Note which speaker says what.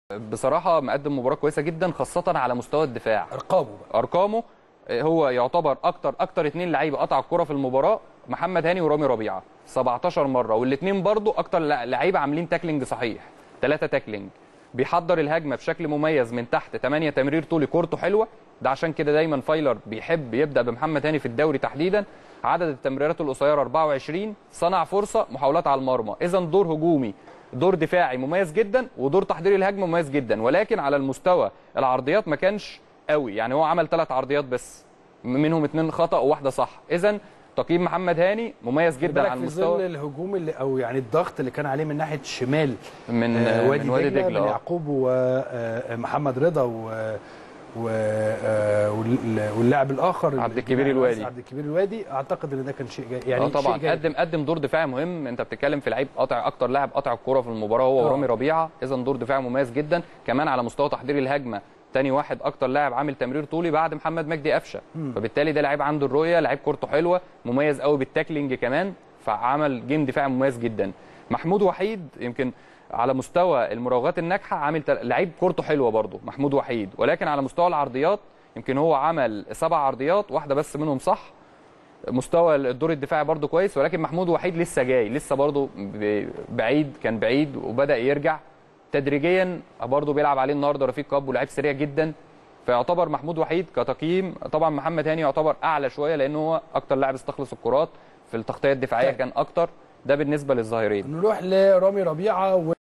Speaker 1: بصراحه مقدم مباراه كويسه جدا خاصه على مستوى الدفاع
Speaker 2: ارقامه بقى
Speaker 1: ارقامه هو يعتبر اكتر اكتر اثنين لعيبه قطع الكره في المباراه محمد هاني ورامي ربيعه 17 مره والاثنين برضو اكتر لعيبه عاملين تاكلينج صحيح ثلاثه تاكلينج بيحضر الهجمه بشكل مميز من تحت 8 تمرير طولي كورته حلوه ده عشان كده دايما فايلر بيحب يبدا بمحمد هاني في الدوري تحديدا عدد التمريرات القصيره 24 صنع فرصه محاولات على المرمى اذا دور هجومي دور دفاعي مميز جدا ودور تحضير الهجمه مميز جدا ولكن على المستوى العرضيات ما كانش قوي يعني هو عمل ثلاث عرضيات بس منهم اثنين خطا وواحده صح اذا تقييم محمد هاني مميز جدا
Speaker 2: بالك
Speaker 1: على
Speaker 2: في ظل
Speaker 1: المستوى
Speaker 2: الهجوم اللي او يعني الضغط اللي كان عليه من ناحيه الشمال
Speaker 1: من
Speaker 2: آه، وادي
Speaker 1: من وادي
Speaker 2: دجله,
Speaker 1: دجله
Speaker 2: من
Speaker 1: آه.
Speaker 2: يعقوب ومحمد رضا و و آه، وال- واللاعب الاخر
Speaker 1: عبد الكبير الوادي.
Speaker 2: عبد الكبير الوادي اعتقد ان ده كان شيء جاي يعني
Speaker 1: اه طبعا
Speaker 2: شيء جيد.
Speaker 1: قدم قدم دور دفاعي مهم انت بتتكلم في لعيب قاطع اكتر لاعب قاطع الكوره في المباراه هو
Speaker 2: آه.
Speaker 1: ورامي ربيعه اذا دور دفاعي مميز جدا كمان على مستوى تحضير الهجمه تاني واحد اكتر لاعب عامل تمرير طولي بعد محمد مجدي قفشه فبالتالي ده لعيب عنده الرؤيه لعيب كورته حلوه مميز قوي بالتاكلينج كمان فعمل جيم دفاعي مميز جدا محمود وحيد يمكن على مستوى المراوغات الناجحه عامل تل- لعيب كورته حلوه برضه محمود وحيد ولكن على مستوى العرضيات يمكن هو عمل سبع عرضيات واحده بس منهم صح مستوى الدور الدفاعي برضو كويس ولكن محمود وحيد لسه جاي لسه برضو ب- بعيد كان بعيد وبدا يرجع تدريجيا برضو بيلعب عليه النهارده رفيق كاب ولاعيب سريع جدا فيعتبر محمود وحيد كتقييم طبعا محمد هاني يعتبر اعلى شويه لانه هو اكتر لاعب استخلص الكرات في التغطيه الدفاعيه
Speaker 2: طيب.
Speaker 1: كان اكتر ده بالنسبه للظاهرين
Speaker 2: نروح لرامي ربيعه